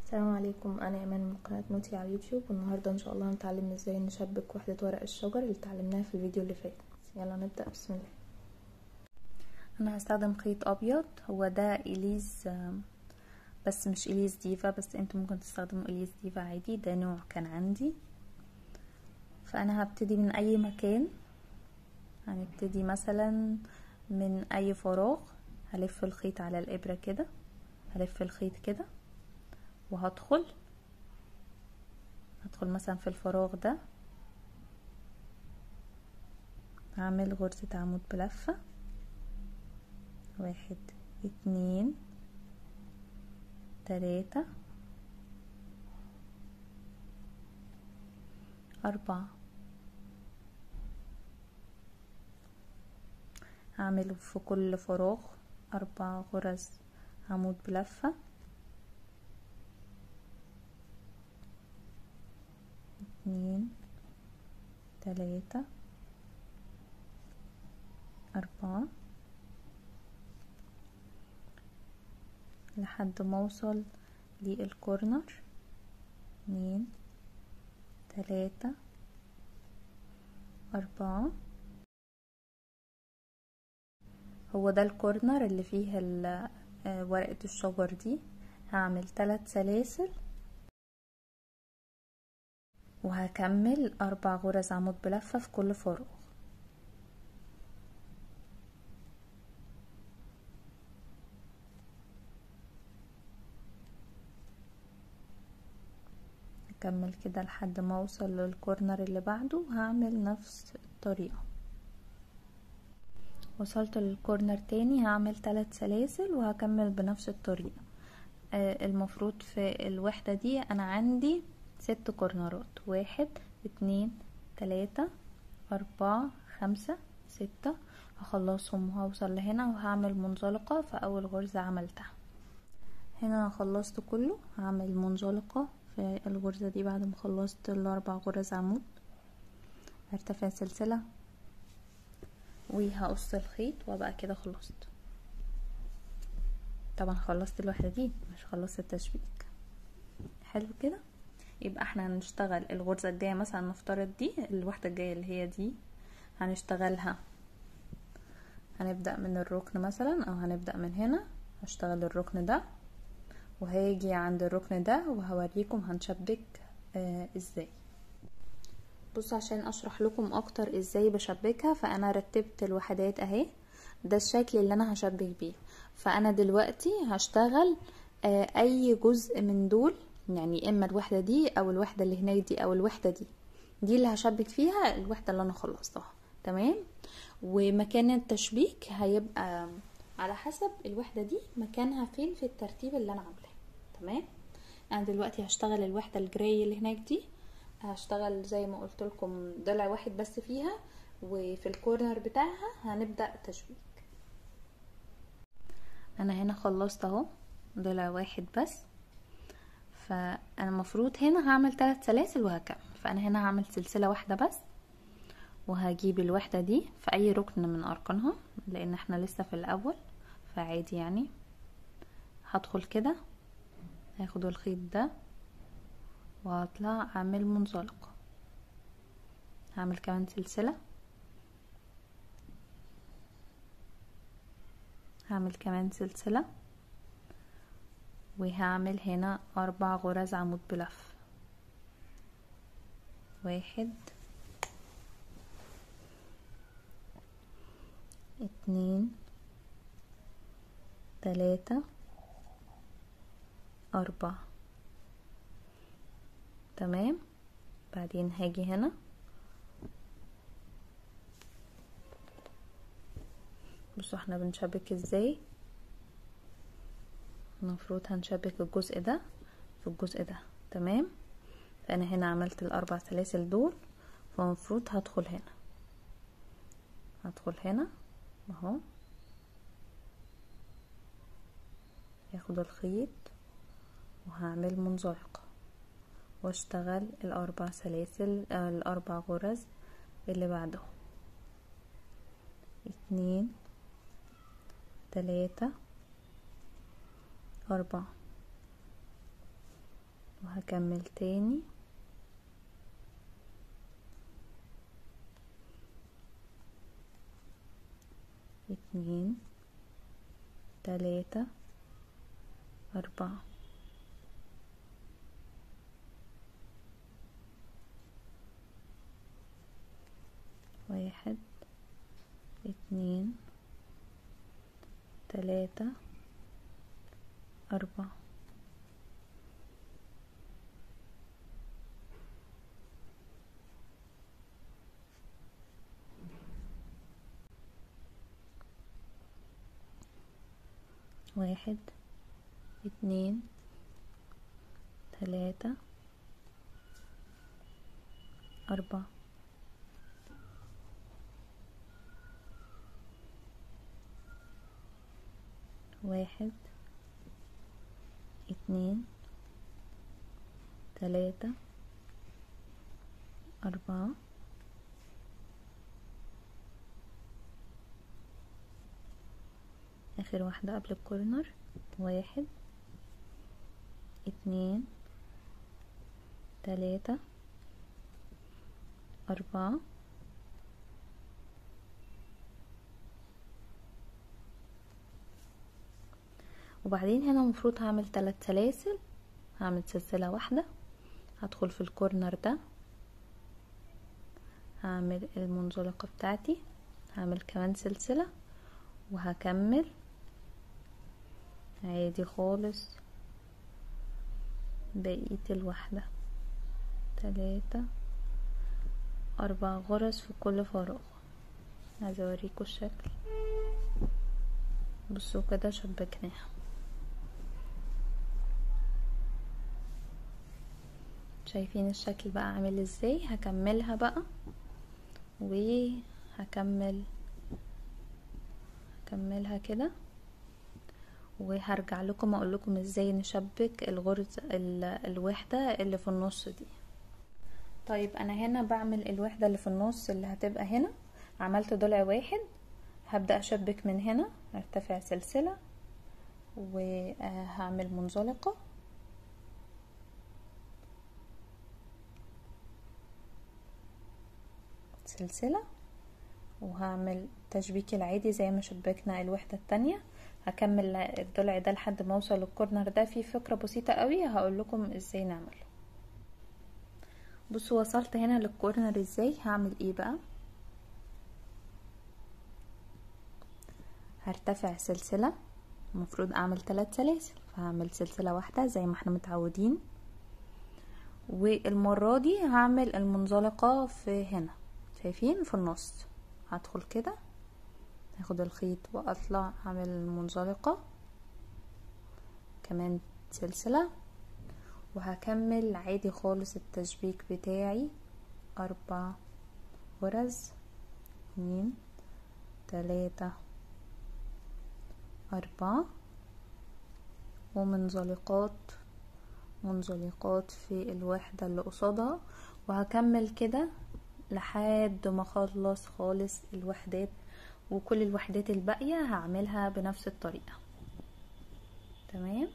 السلام عليكم انا ايمان من قناه نوتي على اليوتيوب والنهارده ان شاء الله هنتعلم ازاي نشبك وحده ورق الشجر اللي اتعلمناها في الفيديو اللي فات يلا نبدا بسم الله انا هستخدم خيط ابيض هو ده اليز بس مش اليز ديفا بس انتوا ممكن تستخدموا اليز ديفا عادي ده نوع كان عندي فانا هبتدي من اي مكان هنبتدي مثلا من اي فراغ هلف الخيط على الابره كده هلف الخيط كده وهدخل هدخل مثلا في الفراغ ده هعمل غرزة عمود بلفة واحد اتنين تلاتة أربعة هعمل في كل فراغ أربع غرز عمود بلفة اتنين تلاتة أربعة لحد ما اوصل للكورنر اتنين تلاتة أربعة هو ده الكورنر اللي فيه ورقة الشجر دي هعمل ثلاث سلاسل وهكمل أربع غرز عمود بلفة في كل فراغ هكمل كده لحد ما اوصل للكورنر اللي بعده هعمل نفس الطريقة وصلت للكورنر تاني هعمل ثلاث سلاسل وهكمل بنفس الطريقة آه المفروض في الوحدة دي انا عندي ست كورنرات واحد اتنين تلاتة اربعة خمسة ستة هخلصهم وهوصل لهنا وهعمل منزلقة في اول غرزة عملتها هنا خلصت كله هعمل منزلقة في الغرزة دي بعد ما خلصت الاربع غرز عمود هرتفع سلسلة وهقص الخيط وابقى كده خلصت طبعا خلصت الوحدة دي مش خلصت التشبيك حلو كده يبقى احنا هنشتغل الغرزة الجاية مثلا نفترض دي الوحدة الجاية اللي هي دي هنشتغلها هنبدأ من الركن مثلا او هنبدأ من هنا هشتغل الركن ده وهاجي عند الركن ده وهوريكم هنشبك آه ازاي بص عشان اشرح لكم اكتر ازاي بشبكها فانا رتبت الوحدات اهي ده الشكل اللي انا هشبك بيه فانا دلوقتي هشتغل آه اي جزء من دول يعني اما الوحدة دي او الوحدة اللي هناك دي او الوحدة دي دي اللي هشبك فيها الوحدة اللي انا خلصتها تمام ومكان التشبيك هيبقى على حسب الوحدة دي مكانها فين في الترتيب اللي انا عاملاه تمام انا دلوقتي هشتغل الوحدة الجراي اللي هناك دي هشتغل زي ما قلت لكم ضلع واحد بس فيها وفي الكورنر بتاعها هنبدأ تشبيك انا هنا خلصت اهو ضلع واحد بس فانا المفروض هنا هعمل ثلاث سلاسل وهكمل فانا هنا هعمل سلسلة واحدة بس وهجيب الوحدة دي في اي ركن من اركانها لان احنا لسه في الاول فعادي يعني هدخل كده هاخد الخيط ده وهطلع اعمل منزلقة هعمل كمان سلسلة هعمل كمان سلسلة وهعمل هنا اربع غرز عمود بلف واحد اتنين تلاتة أربعة تمام بعدين هاجي هنا بصوا احنا بنشبك ازاي المفروض هنشبك الجزء ده في الجزء ده تمام فانا هنا عملت الاربع سلاسل دول فالمفروض هدخل هنا هدخل هنا اهو هاخد الخيط وهعمل منزلقة واشتغل الاربع سلاسل آه الاربع غرز اللي بعدهم اتنين تلاتة أربعة وهكمل تاني اتنين تلاتة أربعة واحد اتنين تلاتة أربعة واحد اتنين تلاتة أربعة واحد اتنين تلاتة أربعة آخر واحدة قبل الكورنر واحد اتنين تلاتة أربعة وبعدين هنا المفروض هعمل ثلاث سلاسل هعمل سلسلة واحدة هدخل في الكورنر ده هعمل المنزلقة بتاعتي هعمل كمان سلسلة وهكمل عادي خالص بقية الوحدة تلاتة أربع غرز في كل فراغ عايزة اوريكم الشكل بصوا كده شبكناها شايفين الشكل بقى عامل ازاي هكملها بقى وهكمل هكملها كده وهرجع لكم اقول لكم ازاي نشبك الغرز الوحدة اللي في النص دي طيب انا هنا بعمل الوحدة اللي في النص اللي هتبقى هنا عملت ضلع واحد هبدأ اشبك من هنا ارتفع سلسلة وهعمل منزلقة سلسلة وهعمل تشبيك العادي زي ما شبكنا الوحدة التانية هكمل الضلع ده لحد ما اوصل للكورنر ده في فكرة بسيطة قوي هقول لكم ازاي نعمل بصوا وصلت هنا للكورنر ازاي هعمل ايه بقى هرتفع سلسلة المفروض اعمل ثلاث سلاسل فهعمل سلسلة واحدة زي ما احنا متعودين والمرة دي هعمل المنزلقة في هنا شايفين في النص هدخل كده هاخد الخيط واطلع اعمل المنزلقة كمان سلسلة وهكمل عادي خالص التشبيك بتاعي اربع غرز اتنين تلاتة اربعة ومنزلقات منزلقات في الوحدة اللي قصادها وهكمل كده لحد ما اخلص خالص الوحدات وكل الوحدات الباقية هعملها بنفس الطريقة تمام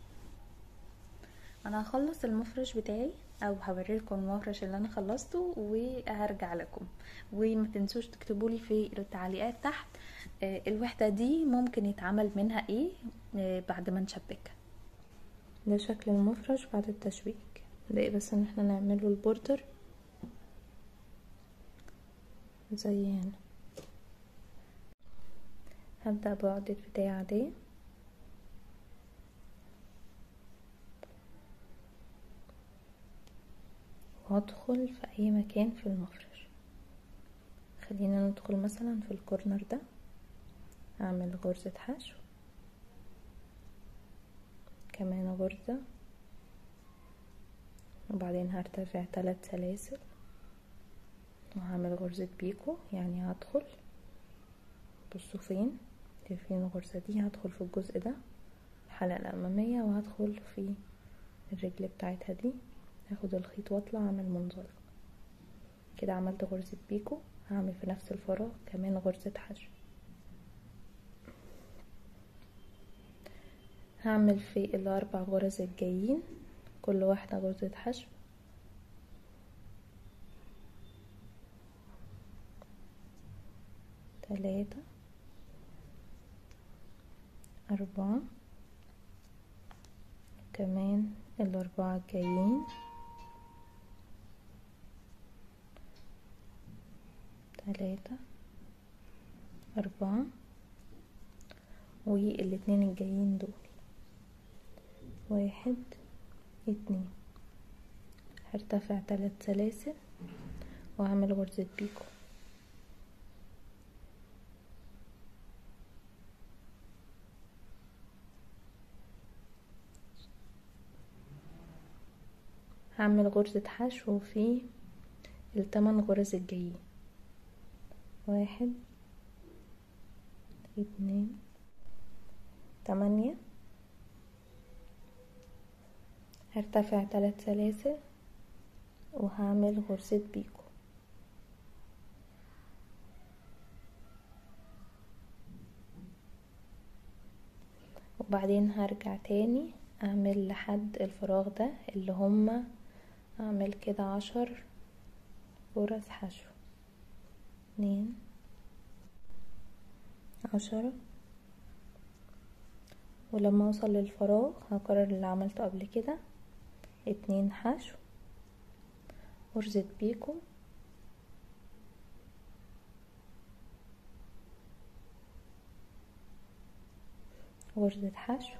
انا هخلص المفرش بتاعي او هوريلكم المفرش اللي انا خلصته وهرجع لكم وما تنسوش تكتبوا لي في التعليقات تحت الوحدة دي ممكن يتعمل منها ايه بعد ما نشبكها ده شكل المفرش بعد التشبيك ده بس ان احنا نعمله البوردر زي هنا هبدأ بعقدة بداية عادية وهدخل في اي مكان في المفرش خلينا ندخل مثلا في الكورنر ده اعمل غرزة حشو كمان غرزة وبعدين هرتفع ثلاث سلاسل وهعمل غرزة بيكو يعني هدخل بصوا فين شايفين الغرزة دي هدخل في الجزء ده الحلقة الأمامية وهدخل في الرجل بتاعتها دي هاخد الخيط واطلع اعمل منزلق كده عملت غرزة بيكو هعمل في نفس الفراغ كمان غرزة حشو هعمل في الاربع غرز الجايين كل واحدة غرزة حشو تلاتة أربعة كمان الأربعة الجايين تلاتة أربعة والاتنين الجايين دول واحد اتنين هرتفع تلات سلاسل وهعمل غرزة بيكو هعمل غرزة حشو في التمن غرز الجايين واحد اتنين تمانية هرتفع تلات سلاسل وهعمل غرزة بيكو وبعدين هرجع تاني اعمل لحد الفراغ ده اللي هما اعمل كده عشر غرز حشو اتنين عشرة ولما اوصل للفراغ هكرر اللي عملته قبل كده اتنين حشو غرزة بيكو غرزة حشو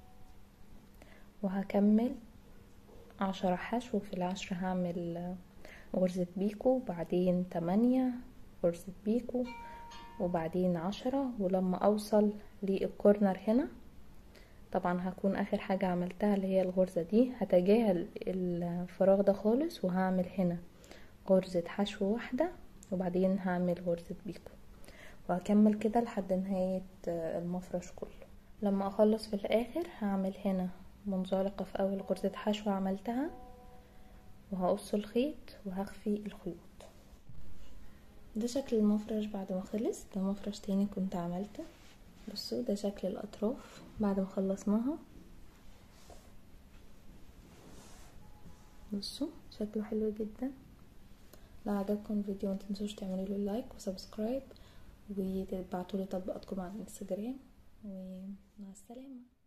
وهكمل عشرة حشو في العشرة هعمل غرزة بيكو بعدين تمانية غرزة بيكو وبعدين عشرة ولما اوصل للكورنر هنا طبعا هكون اخر حاجة عملتها اللي هي الغرزة دي هتجاهل الفراغ ده خالص وهعمل هنا غرزة حشو واحدة وبعدين هعمل غرزة بيكو وهكمل كده لحد نهاية المفرش كله لما اخلص في الاخر هعمل هنا منزلقة في اول غرزة حشو عملتها وهقص الخيط وهخفي الخيوط ده شكل المفرش بعد ما خلص ده مفرش تاني كنت عملته بصوا ده شكل الاطراف بعد ما خلصناها بصوا شكله حلو جدا لو عجبكم الفيديو متنسوش تعملوا له لايك وسبسكرايب وتبعتولي تطبيقاتكم على الانستجرام ومع السلامه